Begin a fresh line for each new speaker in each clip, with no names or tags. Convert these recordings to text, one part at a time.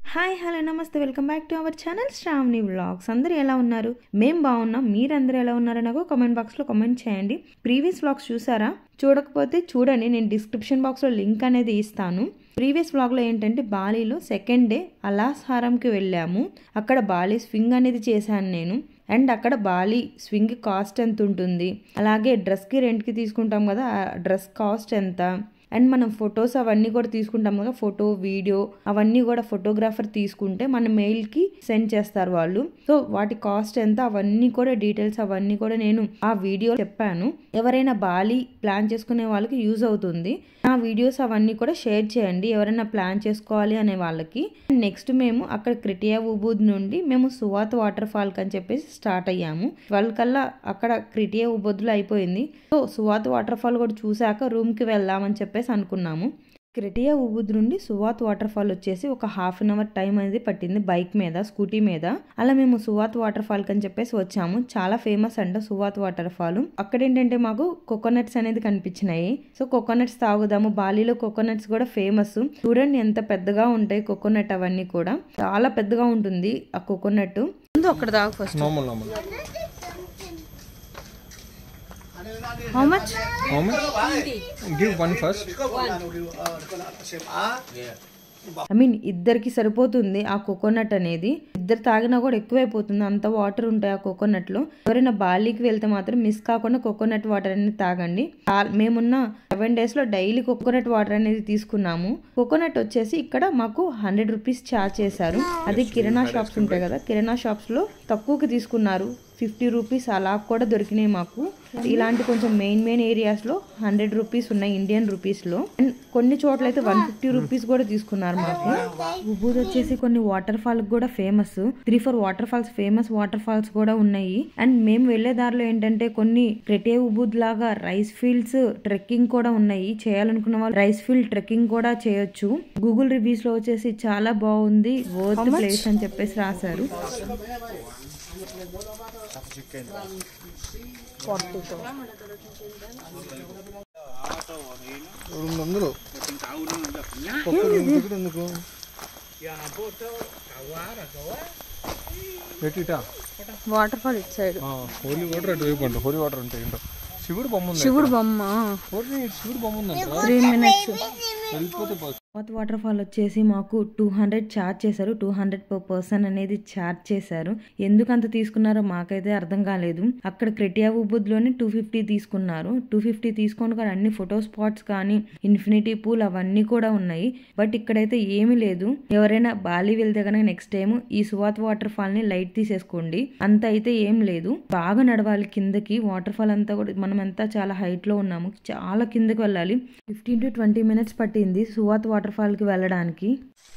Hi hello నమస్తే welcome back to our channel Sravani vlogs అందరూ ఎలా ఉన్నారు మేం బాగున్నాం మీరందరూ ఎలా ఉన్నారో నాకు కామెంట్ బాక్స్లో కామెంట్ చేయండి ప్రీవియస్ వ్లాగ్స్ చూసారా చూడకపోతే చూడండి నేను డిస్క్రిప్షన్ బాక్స్లో లింక్ అనేది ఇస్తాను ప్రీవియస్ వ్లాగ్లో ఏంటంటే బాలీలో సెకండ్ డే అలాస్ హారంకి వెళ్ళాము అక్కడ బాలీ స్వింగ్ అనేది చేశాను నేను అండ్ అక్కడ బాలీ స్వింగ్ కాస్ట్ ఎంత ఉంటుంది అలాగే డ్రెస్కి రెంట్కి తీసుకుంటాం కదా ఆ డ్రెస్ కాస్ట్ ఎంత అండ్ మనం ఫొటోస్ అవన్నీ కూడా తీసుకుంటాం కదా ఫోటో వీడియో అవన్నీ కూడా ఫోటోగ్రాఫర్ తీసుకుంటే మన మెయిల్కి సెండ్ చేస్తారు వాళ్ళు సో వాటి కాస్ట్ ఎంత అవన్నీ కూడా డీటెయిల్స్ అవన్నీ కూడా నేను ఆ వీడియో చెప్పాను ఎవరైనా బాలి ప్లాన్ చేసుకునే వాళ్ళకి యూజ్ అవుతుంది ఆ వీడియోస్ అవన్నీ కూడా షేర్ చేయండి ఎవరైనా ప్లాన్ చేసుకోవాలి అనే వాళ్ళకి నెక్స్ట్ మేము అక్కడ క్రిటియా ఉబూద్ నుండి మేము సువాత్ వాటర్ ఫాల్ అని చెప్పేసి స్టార్ట్ అయ్యాము ట్వెల్వ్ కల్లా అక్కడ క్రిటియా ఉబూద్లో అయిపోయింది సో సువాత్ వాటర్ ఫాల్ కూడా చూశాక రూమ్కి వెళ్దామని చెప్పేసి అనుకున్నాము క్రిటియా ఉబుద్ నుండి సువాత్ వాటర్ ఫాల్ వచ్చేసి ఒక హాఫ్ అన్ అవర్ టైం అనేది పట్టింది బైక్ మీద స్కూటీ మీద అలా మేము సువాత్ వాటర్ ఫాల్ అని చెప్పేసి వచ్చాము చాలా ఫేమస్ అంట సువాత్ వాటర్ ఫాల్ అక్కడ ఏంటంటే మాకు కోకోనట్స్ అనేది కనిపించినాయి సో కోకోనట్స్ తాగుదాము బాలీలో కోకోనట్స్ కూడా ఫేమస్ చూడండి ఎంత పెద్దగా ఉంటాయి కోకోనట్ అవన్నీ కూడా చాలా పెద్దగా ఉంటుంది ఆ కోకోనట్ ముందు అక్కడ తాగు first
Normal, normal.
How much
How much? Give one first.
I mean ఇద్దరికి సరిపోతుంది ఆ కోకోనట్ అనేది ఇద్దరు తాగినా కూడా ఎక్కువైపోతుంది అంత వాటర్ ఉంటాయి ఆ కోకోనట్ లో ఎవరైనా బాలీకి వెళ్తే మాత్రం మిస్ కాకుండా కోకోనట్ వాటర్ అనేది తాగండి ఆ- మేమున్న సెవెన్ డేస్ లో డైలీ కోకోనట్ వాటర్ అనేది తీసుకున్నాము కోకోనట్ వచ్చేసి ఇక్కడ మాకు హండ్రెడ్ రూపీస్ ఛార్జ్ చేశారు అది కిరాణా షాప్స్ ఉంటాయి కదా కిరాణా షాప్స్ లో తక్కువకి తీసుకున్నారు ఫిఫ్టీ రూపీస్ అలా కూడా దొరికినాయి మాకు ఇలాంటి కొంచెం మెయిన్ మెయిన్ ఏరియాస్ లో హండ్రెడ్ రూపీస్ ఉన్నాయి ఇండియన్ రూపీస్ లో అండ్ కొన్ని చోట్ల అయితే వన్ ఫిఫ్టీ రూపీస్ కూడా తీసుకున్నారు మాకు ఉబూద్ వచ్చేసి కొన్ని వాటర్ ఫాల్ కూడా famous three four waterfalls famous waterfalls కూడా ఉన్నాయి అండ్ మేము వెళ్లే దారిలో ఏంటంటే కొన్ని క్రెటే ఉబూద్ లాగా రైస్ ఫీల్డ్స్ ట్రెక్కింగ్ కూడా ఉన్నాయి చేయాలనుకున్న వాళ్ళు రైస్ ఫీల్డ్ ట్రెక్కింగ్ కూడా చేయొచ్చు గూగుల్ రివ్యూస్ లో వచ్చేసి చాలా బాగుంది వర్త్ ప్లేస్ అని చెప్పేసి రాశారు
రెండు వందలు ఒక్క రెండు టికెట్ ఎందుకు పెట్టిటా
waterfall it side
holy water అటు వైపు అంట హోలీ వాటర్ అంటే ఏంటో శివుడు బొమ్మ ఉంది
శివుడు బొమ్మ
హోలీ శివుడు బొమ్మ ఉందంట
త్రీ మినిట్స్
వెళ్ళిపోతే బస్
సౌత్ వాటర్ ఫాల్ వచ్చేసి మాకు టూ హండ్రెడ్ ఛార్జ్ చేశారు టూ హండ్రెడ్ పర్ పర్సన్ అనేది ఛార్జ్ చేశారు ఎందుకు అంత తీసుకున్నారో మాకైతే అర్థం కాలేదు అక్కడ క్రిటియా ఉబుద్ లోనే టూ ఫిఫ్టీ తీసుకున్నారు టూ ఫిఫ్టీ తీసుకొని కూడా అన్ని ఫోటో స్పాట్స్ కానీ ఇన్ఫినిటీ పూల్ అవన్నీ కూడా ఉన్నాయి బట్ ఇక్కడైతే ఏమీ లేదు ఎవరైనా బాలి వెళ్తే కనుక నెక్స్ట్ టైం ఈ సువాత్ వాటర్ ఫాల్ ని లైట్ తీసేసుకోండి అంత అయితే ఏం లేదు బాగా నడవాలి కిందకి వాటర్ ఫాల్ అంతా కూడా మనం అంతా చాలా హైట్ లో ఉన్నాము చాలా కిందకి వెళ్ళాలి ఫిఫ్టీన్ టు ట్వంటీ మినిట్స్ పట్టింది సువాత్ వాటర్ ఫాల్ కి వెళ్ళడానికి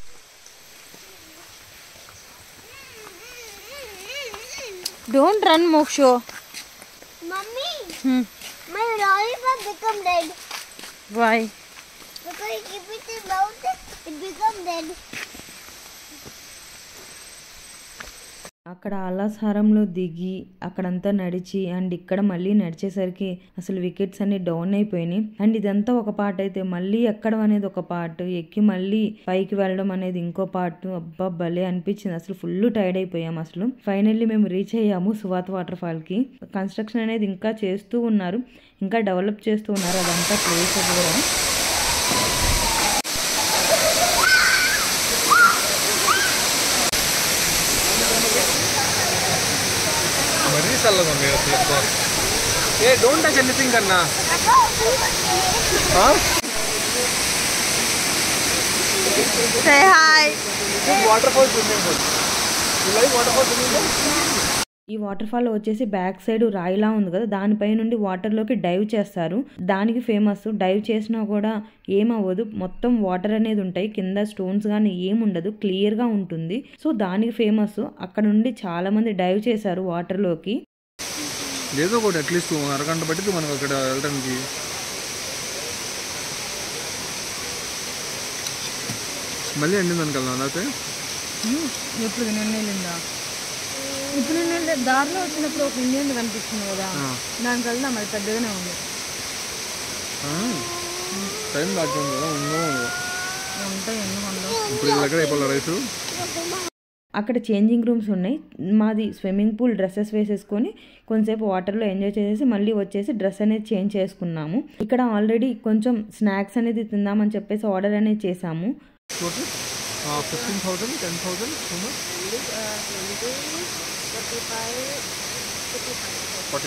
డోంట్ రన్ మోక్షో
Mommy, my lollipop become dead.
Why
Because I keep it in mouth, it become dead.
అక్కడ ఆలాసారంలో దిగి అక్కడంతా నడిచి అండ్ ఇక్కడ మళ్ళీ నడిచేసరికి అసలు వికెట్స్ అన్ని డౌన్ అయిపోయినాయి అండ్ ఇదంతా ఒక పార్ట్ అయితే మళ్ళీ ఎక్కడం అనేది ఒక పార్ట్ ఎక్కి మళ్ళీ పైకి వెళ్ళడం అనేది ఇంకో పార్ట్ అబ్బా భలే అనిపించింది అసలు ఫుల్ టైర్డ్ అయిపోయాం అసలు ఫైనల్లీ మేము రీచ్ అయ్యాము సువాత్ వాటర్ ఫాల్ కి కన్స్ట్రక్షన్ అనేది ఇంకా చేస్తూ ఉన్నారు ఇంకా డెవలప్ చేస్తూ ఉన్నారు అదంతా ప్లేస్ కూడా
మరీ చల్లగా ఉంది అసలు అబ్బా. ఏ డోంట్ టచ్ ఎనీథింగ్ అన్నా waterfall swimming pool like waterfall swimming
ఈ వాటర్ ఫాల్ వచ్చేసి బ్యాక్ సైడ్ రాయిలా ఉంది కదా దానిపై నుండి వాటర్ లోకి డైవ్ చేస్తారు దానికి ఫేమస్ డైవ్ చేసినా కూడా ఏమవ్వదు మొత్తం వాటర్ అనేది ఉంటాయి కింద స్టోన్స్ కానీ ఏముండదు క్లియర్ గా ఉంటుంది సో దానికి ఫేమస్ అక్కడ నుండి చాలా మంది డైవ్ చేశారు వాటర్ లోకి
ఏదో ఒకటి అట్లీస్ట్ అరగంట పట్టింది మనకు అక్కడ వెళ్ళడానికి మళ్ళీ ఎండింది అనుకెళ్దాం అయితే
ఎప్పుడు నిన్న వెళ్ళిందా ఇప్పుడు నిన్న దారిలో వచ్చినప్పుడు ఒక ఇండియన్ కనిపిస్తుంది కదా దానికి వెళ్దాం అది పెద్దగానే ఉంది
టైం దాటింది కదా ఉందో
ఉంటాయి ఎందుకు ఉండవు
ఇప్పుడు ఇది దగ్గర అయిపోలే రైస్
అక్కడ చేంజింగ్ రూమ్స్ ఉన్నాయి మాది స్విమ్మింగ్ పూల్ డ్రెస్సెస్ వేసేసుకొని కొంతసేపు వాటర్లో ఎంజాయ్ చేసేసి మళ్ళీ వచ్చేసి డ్రెస్ అనేది చేంజ్ చేసుకున్నాము ఇక్కడ ఆల్రెడీ కొంచెం స్నాక్స్ అనేది తిందామని చెప్పేసి ఆర్డర్ అనేది చేసాము
total fifteen thousand ten thousand forty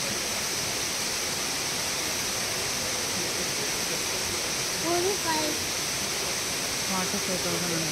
Forty-five.
Forty five thousand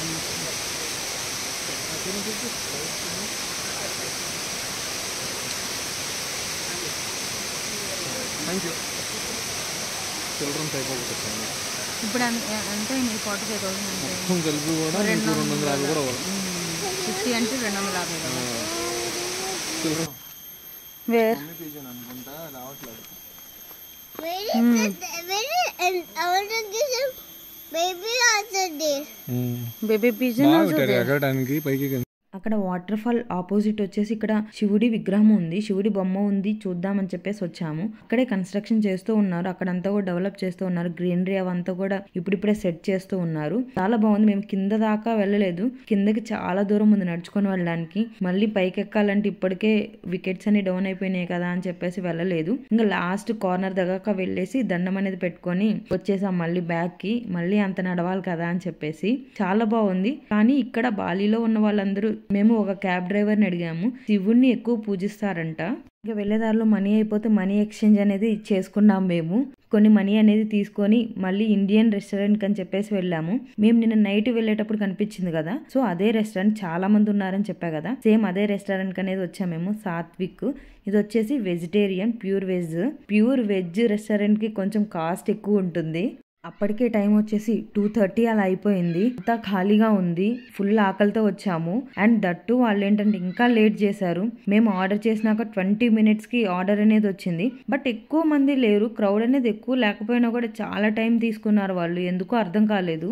thank you children's అయిపోతుంది
ఇప్పుడు అంటే ఫార్టీ ఫైవ్ థౌసండ్ అంటే
మొత్తం కలిపి కూడా మీకు రెండు వందల యాభై కూడా అవ్వాలి
ఫిఫ్టీ అంటే రెండు వందల యాభై
చిల్డ్రన్
వేర్
అనుకుంటా రావట్లేదు
Where is the, where is, and I want to give some baby also there.
Baby pigeon
బాగా పెట్టారు ఎగరడానికి పైకి
అక్కడ వాటర్ ఫాల్ ఆపోజిట్ వచ్చేసి ఇక్కడ శివుడి విగ్రహం ఉంది శివుడి బొమ్మ ఉంది చూద్దామని చెప్పేసి వచ్చాము అక్కడే కన్స్ట్రక్షన్ చేస్తూ ఉన్నారు అక్కడంతా కూడా డెవలప్ చేస్తూ ఉన్నారు గ్రీనరీ అవంతా కూడా ఇప్పుడిప్పుడే సెట్ చేస్తూ ఉన్నారు చాలా బాగుంది మేము కింద దాకా వెళ్ళలేదు కిందకి చాలా దూరం ఉంది నడుచుకొని వెళ్ళడానికి మళ్ళీ పైకి ఎక్కాలంటే ఇప్పటికే వికెట్స్ అన్ని డౌన్ అయిపోయినాయి కదా అని చెప్పేసి వెళ్ళలేదు ఇంకా లాస్ట్ కార్నర్ దగ్గర వెళ్ళేసి దండం అనేది పెట్టుకొని వచ్చేసాం మళ్ళీ బ్యాక్ కి మళ్ళీ అంత నడవాలి కదా అని చెప్పేసి చాలా బాగుంది కానీ ఇక్కడ బాలీలో ఉన్న వాళ్ళందరూ మేము ఒక క్యాబ్ డ్రైవర్ ని అడిగాము శివుణ్ణి ఎక్కువ పూజిస్తారంట ఇంకా వెళ్ళేదారిలో మనీ అయిపోతే మనీ ఎక్స్చేంజ్ అనేది చేసుకున్నాం మేము కొన్ని మనీ అనేది తీసుకొని మళ్ళీ ఇండియన్ రెస్టారెంట్ అని చెప్పేసి వెళ్ళాము మేము నిన్న నైట్ వెళ్ళేటప్పుడు కనిపించింది కదా సో అదే రెస్టారెంట్ చాలా మంది ఉన్నారని చెప్పా కదా సేమ్ అదే రెస్టారెంట్ అనేది వచ్చాము మేము సాత్విక్ ఇది వచ్చేసి vegetarian pure veg pure veg restaurant కి కొంచెం కాస్ట్ ఎక్కువ ఉంటుంది అప్పటికే టైం వచ్చేసి టూ థర్టీ అలా అయిపోయింది అంతా ఖాళీగా ఉంది ఫుల్ ఆకలితో వచ్చాము అండ్ దట్టు వాళ్ళు ఏంటంటే ఇంకా లేట్ చేశారు మేము ఆర్డర్ చేసినాక ట్వంటీ మినిట్స్ కి ఆర్డర్ అనేది వచ్చింది బట్ ఎక్కువ మంది లేరు క్రౌడ్ అనేది ఎక్కువ లేకపోయినా కూడా చాలా టైం తీసుకున్నారు వాళ్ళు ఎందుకో అర్థం కాలేదు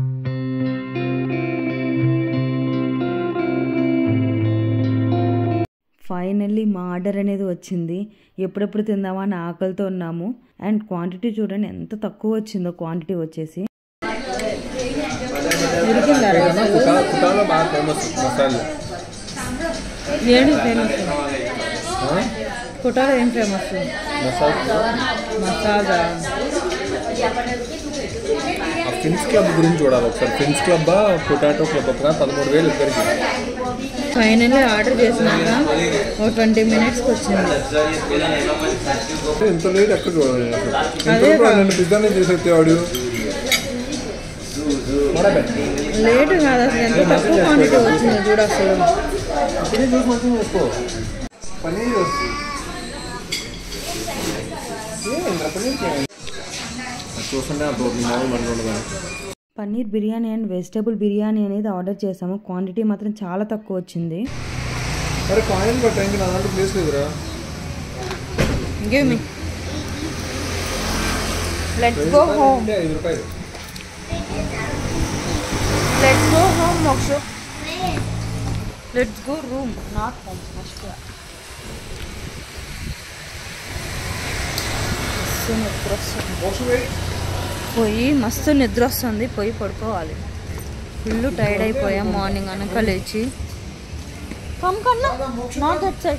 ఫైనల్లీ మా ఆర్డర్ అనేది వచ్చింది ఎప్పుడెప్పుడు తిందామా అని ఆకలితో ఉన్నాము అండ్ క్వాంటిటీ చూడండి ఎంత తక్కువ వచ్చిందో క్వాంటిటీ వచ్చేసి
కుటాలో బాగా ఫేమస్ మసాలా
ఏడు ఫేమస్ కుటాలో ఏం ఫేమస్
మసాలా
మసాలా
ఆ ఫిన్స్ క్లబ్ గురించి చూడాలి ఒకసారి ఫిన్స్ క్లబ్ పొటాటో క్లబ్ ఒక పదమూడు వేలు ఇద్దరికి
ఫైనల్లీ ఆర్డర్ చేసినాక ఒక ట్వంటీ మినిట్స్కి వచ్చింది
ఇంత లేట్ ఎక్కడ చూడాలి నేను అసలు
అదే
ఇంత నన్ను పిజ్జానే చేసేవాడు
లేట్ కాదు అసలు ఎంత తక్కువ క్వాంటిటీ వచ్చింది చూడు అసలు
పన్నీర్ జ్యూస్ మంచిగా చేసుకో పన్నీర్ జ్యూస్ ఏమైందిరా పన్నీర్ చూస్తుంటే అప్పుడు మామూలు మంది ఉండదు
పన్నీర్ బిర్యానీ అండ్ వెజిటేబుల్ బిర్యానీ అనేది ఆర్డర్ చేసాము క్వాంటిటీ మాత్రం చాలా తక్కువ వచ్చింది
అరే కాయిన్ కట్టడానికి నా దాంట్లో ప్లేస్ లేదురా
give me let's go home
అంటే ఐదు రూపాయలు
let's go home Moksha let's go room not home must నిద్ర వస్తుంది
మోషన్ వెయిట్
పోయి మస్తు నిద్ర వస్తుంది పోయి పడుకోవాలి ఫుల్ టైర్డ్ అయిపోయాం మార్నింగ్ అనక లేచి కమ్ కన్నా not that side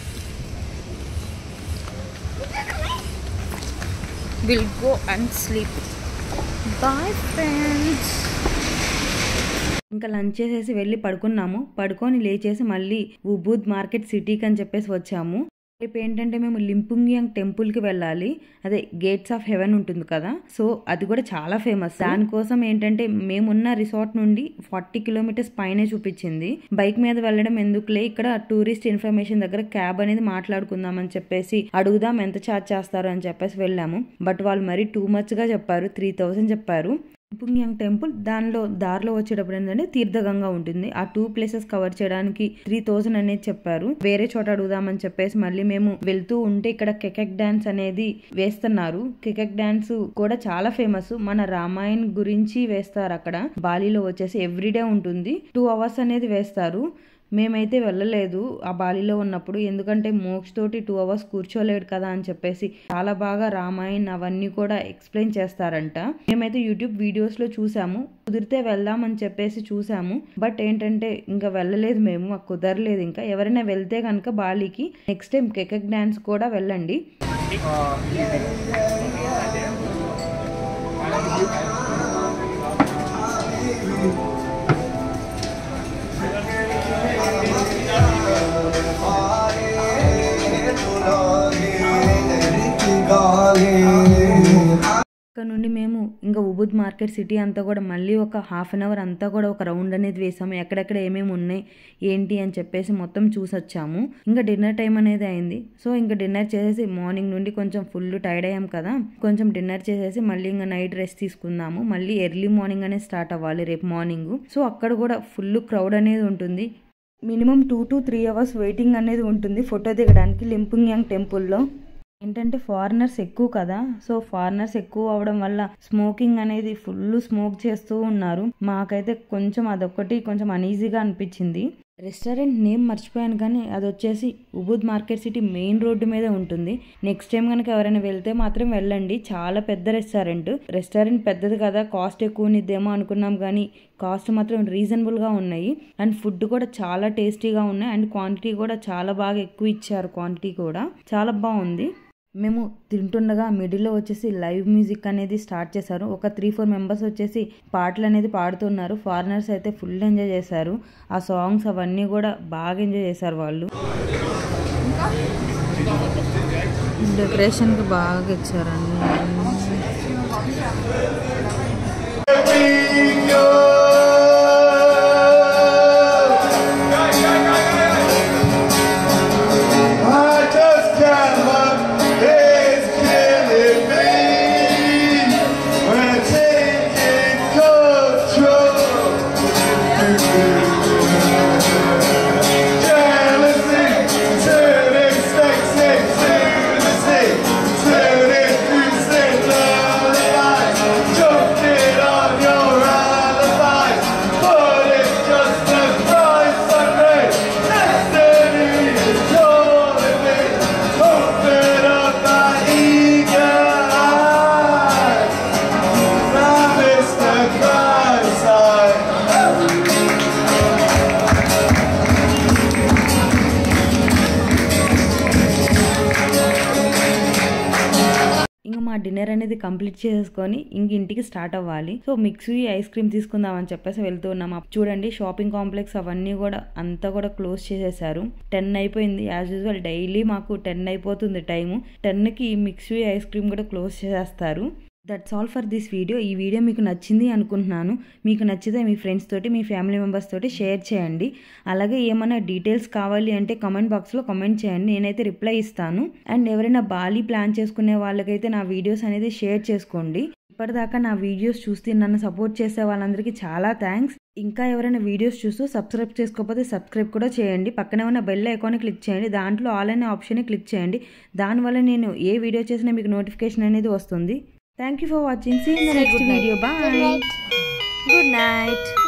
will go and sleep boy friends ఇంకా లంచ్ చేసేసి వెళ్ళి పడుకున్నాము పడుకొని లేచేసి మళ్ళీ ఉబూద్ మార్కెట్ సిటీకి అని చెప్పేసి వచ్చాము రేపు ఏంటంటే మేము లింపుంగ్యాంగ్ టెంపుల్ కి వెళ్ళాలి అదే గేట్స్ ఆఫ్ హెవెన్ ఉంటుంది కదా సో అది కూడా చాలా ఫేమస్ దానికోసం ఏంటంటే మేమున్న రిసార్ట్ నుండి ఫార్టీ కిలోమీటర్స్ పైనే చూపించింది బైక్ మీద వెళ్ళడం ఎందుకులే ఇక్కడ టూరిస్ట్ ఇన్ఫర్మేషన్ దగ్గర క్యాబ్ అనేది మాట్లాడుకుందాం అని చెప్పేసి అడుగుదాం ఎంత ఛార్జ్ చేస్తారు అని చెప్పేసి వెళ్ళాము బట్ వాళ్ళు మరీ టూ మచ్ గా చెప్పారు త్రీ థౌసండ్ చెప్పారు పుంగ్యాంగ్ టెంపుల్ దానిలో దారిలో వచ్చేటప్పుడు ఏంటంటే తీర్థగంగా ఉంటుంది ఆ టూ ప్లేసెస్ కవర్ చేయడానికి త్రీ థౌసండ్ అనేది చెప్పారు వేరే చోట అడుగుదామని చెప్పేసి మళ్ళీ మేము వెళ్తూ ఉంటే ఇక్కడ కెకెక్ డాన్స్ అనేది వేస్తున్నారు కెకెక్ డాన్స్ కూడా చాలా ఫేమస్ మన రామాయణ్ గురించి వేస్తారు అక్కడ బాలీలో వచ్చేసి ఎవ్రీడే ఉంటుంది టూ అవర్స్ అనేది వేస్తారు మేమైతే వెళ్ళలేదు ఆ బాలీలో ఉన్నప్పుడు ఎందుకంటే మోక్ష తోటి టూ అవర్స్ కూర్చోలేడు కదా అని చెప్పేసి చాలా బాగా రామాయణ్ అవన్నీ కూడా ఎక్స్ప్లెయిన్ చేస్తారంట మేమైతే యూట్యూబ్ వీడియోస్ లో చూసాము కుదిరితే వెళ్దాం అని చెప్పేసి చూసాము బట్ ఏంటంటే ఇంకా వెళ్ళలేదు మేము మాకు కుదరలేదు ఇంకా ఎవరైనా వెళ్తే కనుక బాలీకి నెక్స్ట్ టైం కెకెక్ డాన్స్ కూడా వెళ్ళండి అక్కడ నుండి మేము ఇంకా ఉబుద్ మార్కెట్ సిటీ అంతా కూడా మళ్ళీ ఒక హాఫ్ అన్ అవర్ అంతా కూడా ఒక రౌండ్ అనేది వేసాము ఎక్కడెక్కడ ఏమేమి ఉన్నాయి ఏంటి అని చెప్పేసి మొత్తం చూసొచ్చాము ఇంకా డిన్నర్ టైం అనేది అయింది సో ఇంకా డిన్నర్ చేసేసి మార్నింగ్ నుండి కొంచెం ఫుల్ టైర్డ్ అయ్యాం కదా కొంచెం డిన్నర్ చేసేసి మళ్ళీ ఇంకా నైట్ రెస్ట్ తీసుకుందాము మళ్ళీ ఎర్లీ మార్నింగ్ అనేది స్టార్ట్ అవ్వాలి రేపు మార్నింగ్ సో అక్కడ కూడా ఫుల్ క్రౌడ్ అనేది ఉంటుంది minimum two to three hours waiting అనేది ఉంటుంది ఫోటో దిగడానికి లింపుంగ్ యాంగ్ టెంపుల్లో ఏంటంటే ఫారినర్స్ ఎక్కువ కదా సో ఫారినర్స్ ఎక్కువ అవడం వల్ల స్మోకింగ్ అనేది ఫుల్ స్మోక్ చేస్తూ ఉన్నారు మాకైతే కొంచెం అదొకటి కొంచెం అనీజీగా అనిపించింది రెస్టారెంట్ నేమ్ మర్చిపోయాను కానీ అది వచ్చేసి ఉబుద్ మార్కెట్ సిటీ మెయిన్ రోడ్డు మీద ఉంటుంది నెక్స్ట్ టైం కనుక ఎవరైనా వెళ్తే మాత్రం వెళ్ళండి చాలా పెద్ద రెస్టారెంట్ రెస్టారెంట్ పెద్దది కదా కాస్ట్ ఎక్కువ నిద్దేమో అనుకున్నాం కానీ కాస్ట్ మాత్రం రీజనబుల్గా ఉన్నాయి అండ్ ఫుడ్ కూడా చాలా టేస్టీగా ఉన్నాయి అండ్ క్వాంటిటీ కూడా చాలా బాగా ఎక్కువ ఇచ్చారు క్వాంటిటీ కూడా చాలా బాగుంది మేము తింటుండగా మిడిల్లో వచ్చేసి లైవ్ మ్యూజిక్ అనేది స్టార్ట్ చేశారు ఒక త్రీ ఫోర్ మెంబర్స్ వచ్చేసి పాటలు అనేది పాడుతున్నారు ఫారినర్స్ అయితే ఫుల్ ఎంజాయ్ చేశారు ఆ సాంగ్స్ అవన్నీ కూడా బాగా ఎంజాయ్ చేశారు వాళ్ళు డెకరేషన్కి బాగా ఇచ్చారండి
I just can't look, it's killing me. We're taking control. Jealousy, turning sexy to the sea, turning instant lullabies, jumping on your alibis, but it's just a price I pay. Destiny is calling me, open up my eager eyes. I miss the crime side.
ఇంకా మా dinner అనేది complete చేసుకొని ఇంక ఇంటికి start అవ్వాలి so mixie ice cream తీసుకుందాం అని చెప్పేసి వెళ్తూ ఉన్నాం అప్ చూడండి షాపింగ్ కాంప్లెక్స్ అవన్నీ కూడా అంతా కూడా క్లోజ్ చేసేసారు టెన్ అయిపోయింది యాజ్ యూజువల్ డైలీ మాకు టెన్ అయిపోతుంది టైము టెన్కి మిక్సీ ఐస్ క్రీమ్ కూడా క్లోజ్ చేసేస్తారు that's all for this video ఈ వీడియో మీకు నచ్చింది అనుకుంటున్నాను మీకు నచ్చితే మీ ఫ్రెండ్స్ తోటి మీ ఫ్యామిలీ మెంబర్స్ తోటి షేర్ చేయండి అలాగే ఏమైనా డీటెయిల్స్ కావాలి అంటే కామెంట్ బాక్స్లో కామెంట్ చేయండి నేనైతే రిప్లై ఇస్తాను అండ్ ఎవరైనా బాలీ ప్లాన్ చేసుకునే వాళ్ళకైతే నా వీడియోస్ అనేది షేర్ చేసుకోండి ఇప్పటిదాకా నా వీడియోస్ చూస్తే నన్ను సపోర్ట్ చేసే వాళ్ళందరికీ చాలా థ్యాంక్స్ ఇంకా ఎవరైనా వీడియోస్ చూస్తూ సబ్స్క్రైబ్ చేసుకోకపోతే సబ్స్క్రైబ్ కూడా చేయండి పక్కనే ఉన్న బెల్ ఐకాన్ క్లిక్ చేయండి దాంట్లో ఆల్ అనే ఆప్షన్ క్లిక్ చేయండి దానివల్ల నేను ఏ వీడియో చేసినా మీకు నోటిఫికేషన్ అనేది వస్తుంది thank you for watching see next video bye
Good night.
Good night